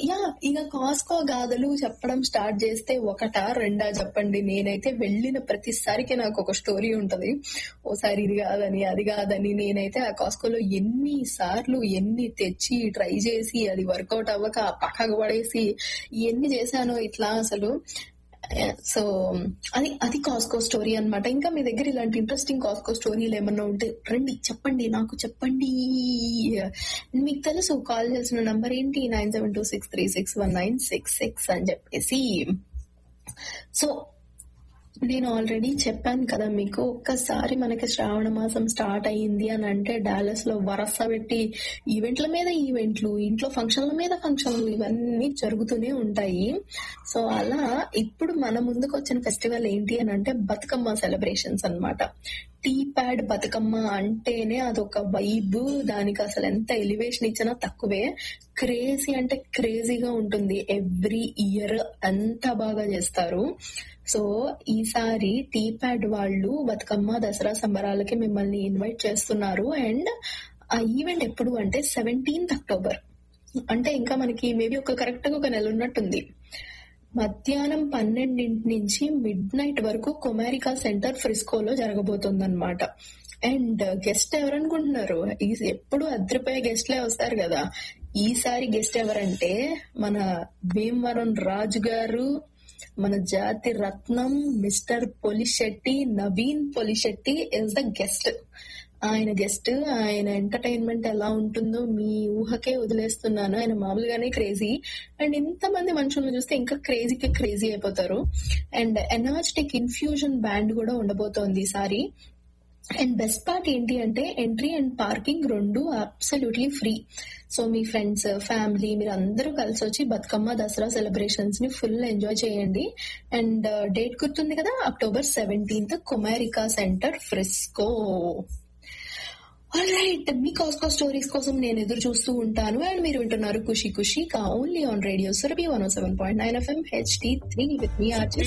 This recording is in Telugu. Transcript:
యా ఇక కాస్కో గాథలు చెప్పడం స్టార్ట్ చేస్తే ఒకటా రెండా చెప్పండి నేనైతే వెళ్ళిన ప్రతిసారికి నాకు ఒక స్టోరీ ఉంటది ఓసారి ఇది కాదని అది కాదని నేనైతే ఆ కాస్కోలో ఎన్ని సార్లు ఎన్ని తెచ్చి ట్రై చేసి అది వర్కౌట్ అవ్వక పక్కకు పడేసి ఎన్ని చేశానో ఇట్లా అసలు సో అది అది కాస్కో స్టోరీ అన్నమాట ఇంకా మీ దగ్గర ఇలాంటి ఇంట్రెస్టింగ్ కాస్కో స్టోరీలు ఏమన్నా ఉంటే రండి చెప్పండి నాకు చెప్పండి మీకు తెలుసు కాల్ చేసిన నంబర్ ఏంటి nine seven two six three six one nine six six అని చెప్పేసి సో నేను ఆల్రెడీ చెప్పాను కదా మీకు ఒక్కసారి మనకి శ్రావణ మాసం స్టార్ట్ అయ్యింది అని అంటే డాలస్ లో వరస పెట్టి ఈవెంట్ల మీద ఈవెంట్లు ఇంట్లో ఫంక్షన్ల మీద ఫంక్షన్లు ఇవన్నీ జరుగుతూనే ఉంటాయి సో అలా ఇప్పుడు మన ముందుకు వచ్చిన ఫెస్టివల్ ఏంటి అని అంటే బతుకమ్మ సెలబ్రేషన్స్ అన్నమాట టీ ప్యాడ్ బతుకమ్మ అంటేనే అదొక వైబ్ దానికి అసలు ఎంత ఎలివేషన్ ఇచ్చినా తక్కువే క్రేజీ అంటే క్రేజీగా ఉంటుంది ఎవ్రీ ఇయర్ అంత బాగా చేస్తారు సో ఈసారి టీ ప్యాడ్ వాళ్ళు బతుకమ్మ దసరా సంబరాలకి మిమ్మల్ని ఇన్వైట్ చేస్తున్నారు అండ్ ఆ ఈవెంట్ ఎప్పుడు అంటే సెవెంటీన్త్ అక్టోబర్ అంటే ఇంకా మనకి మేబీ ఒక కరెక్ట్ గా ఒక నెల ఉన్నట్టుంది మధ్యాహ్నం పన్నెండింటి నుంచి మిడ్ నైట్ వరకు కొమారికా సెంటర్ ఫ్రిస్కోలో జరగబోతుంది అనమాట అండ్ గెస్ట్ ఎవరనుకుంటున్నారు ఈ ఎప్పుడు అద్రిపోయే గెస్ట్లే వస్తారు కదా ఈసారి గెస్ట్ ఎవరంటే మన భీమవరం రాజు గారు మన జాతి రత్నం mister Polishetty Naveen Polishetty is the guest ఆయన గెస్ట్ ఆయన ఎంటర్టైన్మెంట్ ఎలా ఉంటుందో మీ ఊహకే వదిలేస్తున్నాను ఆయన మామూలుగానే క్రేజీ అండ్ ఇంతమంది మనుషులను చూస్తే ఇంకా క్రేజీకి క్రేజీ అయిపోతారు అండ్ ఎనర్జెటిక్ ఇన్ఫ్యూజన్ బ్యాండ్ కూడా ఉండబోతోంది ఈసారి అండ్ బెస్ట్ పార్ట్ ఏంటి అంటే ఎంట్రీ అండ్ పార్కింగ్ రెండు అబ్సల్యూట్లీ ఫ్రీ సో మీ ఫ్రెండ్స్ ఫ్యామిలీ మీరు అందరూ కలిసి వచ్చి బతుకమ్మ దసరా సెలబ్రేషన్స్ ని ఫుల్ ఎంజాయ్ చేయండి అండ్ డేట్ గుర్తుంది కదా October seventeenth Comerica center Frisco right మీ కాస్కో స్టోరీస్ కోసం నేను ఎదురు చూస్తూ ఉంటాను అండ్ మీరు వింటున్నారు ఖుషి ఖుషి కా only on radio Surabhi one seven point nine FM HD three with మీ ఆర్జే